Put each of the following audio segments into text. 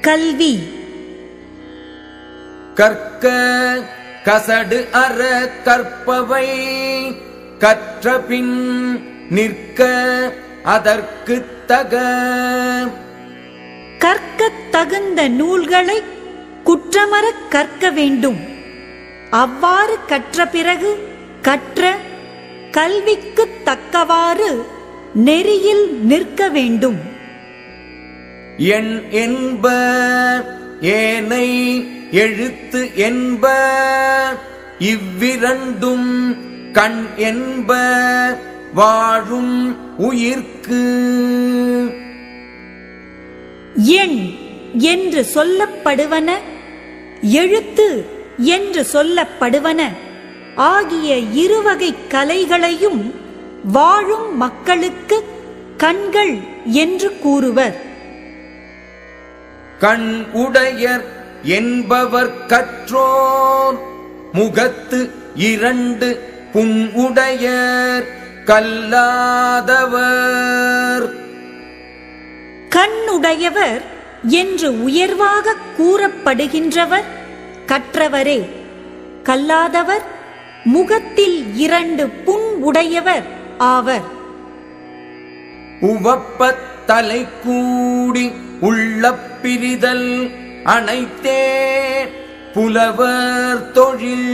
கல்வி கற்க கசடு அற கற்பவை கற்றபின் நிற்க அதற்கு தக கற்கத் தகுந்த நூல்களை குற்றமறக் கற்க வேண்டும் அவ்வாறு கற்ற பிறகு கற்ற கல்விக்குத் தக்கவாறு நெறியில் நிற்க வேண்டும் எண் என்ப ஏனை எழுத்து என்ப இவ்விரண்டும் கண் என்ப வாழும் உயிர்க்கு எண் என்று சொல்லப்படுவன எழுத்து என்று சொல்லப்படுவன ஆகிய இருவகை கலைகளையும் வாழும் மக்களுக்கு கண்கள் என்று கூறுவர் கண் உடையர் என்பவர் கற்றோர் முகத்து இரண்டு புண் உடையர் கல்லாதவர் கண்ணுடையவர் என்று உயர்வாக கூறப்படுகின்றவர் கற்றவரே கல்லாதவர் முகத்தில் இரண்டு புண் உடையவர் ஆவர் உவப்பத் தலை கூடி உள்ள பிரிதல் அனைத்தே புலவர் தொழில்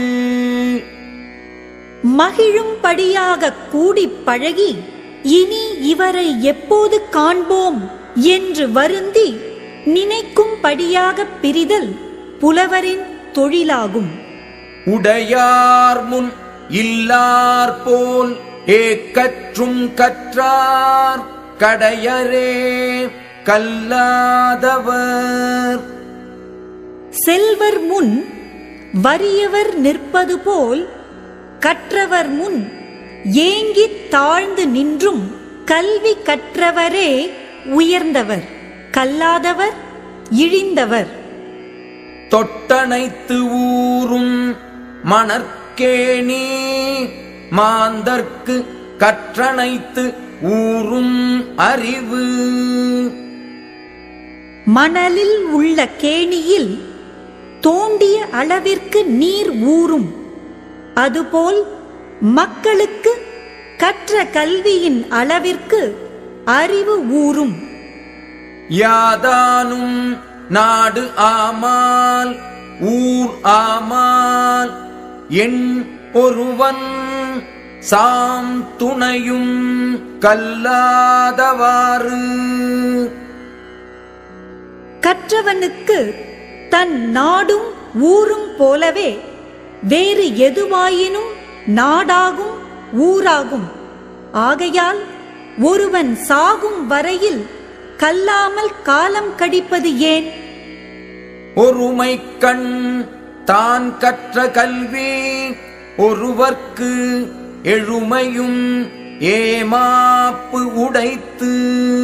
மகிழும்படியாக கூடிப் பழகி இனி இவரை எப்போது காண்போம் என்று வருந்தி நினைக்கும்படியாக பிரிதல் புலவரின் தொழிலாகும் உடையார் முன் இல்லார் போல் ஏக்கற்றும் கற்றார் கடையரே கல்லாதவர் செல்வர் முன் வறியவர் நிற்பது போல் கற்றவர் முன் ஏங்கித் தாழ்ந்து நின்றும் கல்வி கற்றவரே உயர்ந்தவர் கல்லாதவர் இழிந்தவர் தொட்டனைத்து ஊரும் மணற்கேணி மாந்தர்க்கு கற்றனைத்து ஊரும் அறிவு மணலில் உள்ள கேணியில் தோண்டிய அளவிற்கு நீர் ஊறும் அதுபோல் மக்களுக்கு கற்ற கல்வியின் அளவிற்கு அறிவு ஊறும் யாதானும் நாடு ஆமால் ஊர் ஆமால் எண் ஒருவன் சாம் துணையும் கல்லாதவாறு கற்றவனுக்கு தன் நாடும் ஊரும் போலவே வேறு எதுவாயினும் நாடாகும் ஊராகும் ஆகையால் ஒருவன் சாகும் வரையில் கல்லாமல் காலம் கடிப்பது ஏன் ஒருமை கண் தான் கற்ற கல்வி ஒருவர்க்கு எழுமையும் ஏமாப்பு உடைத்து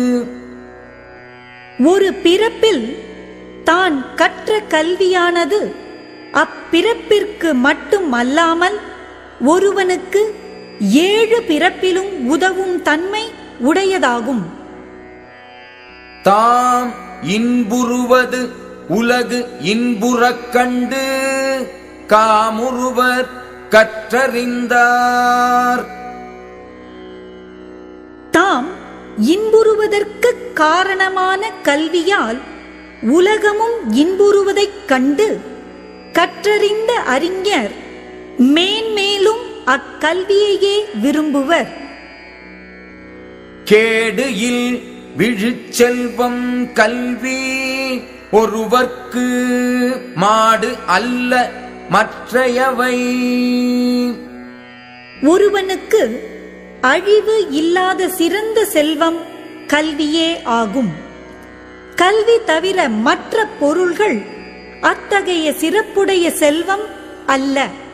ஒரு பிறப்பில் தான் கற்ற கல்வியானது அப்பிறப்பிற்கு மட்டும் அல்லாமல் ஒருவனுக்கு ஏழு பிறப்பிலும் உதவும் தன்மை உடையதாகும் தாம் இன்புறுவது உலகு இன்புறக் கண்டு காமுறுவர் கற்றறிந்தார் தாம் இன்புறுவதற்கு காரணமான கல்வியால் உலகமும் இன்புறுவதைக் கண்டு கற்றறிந்த அறிஞர் மேன்மேலும் அக்கல்வியையே விரும்புவர் கேடு இல் விழுச்செல்வம் கல்வி ஒருவர்க்கு மாடு அல்ல மற்றையவை ஒருவனுக்கு அழிவு இல்லாத சிறந்த செல்வம் கல்வியே ஆகும் கல்வி தவிர மற்ற பொருள்கள் அத்தகைய சிறப்புடைய செல்வம் அல்ல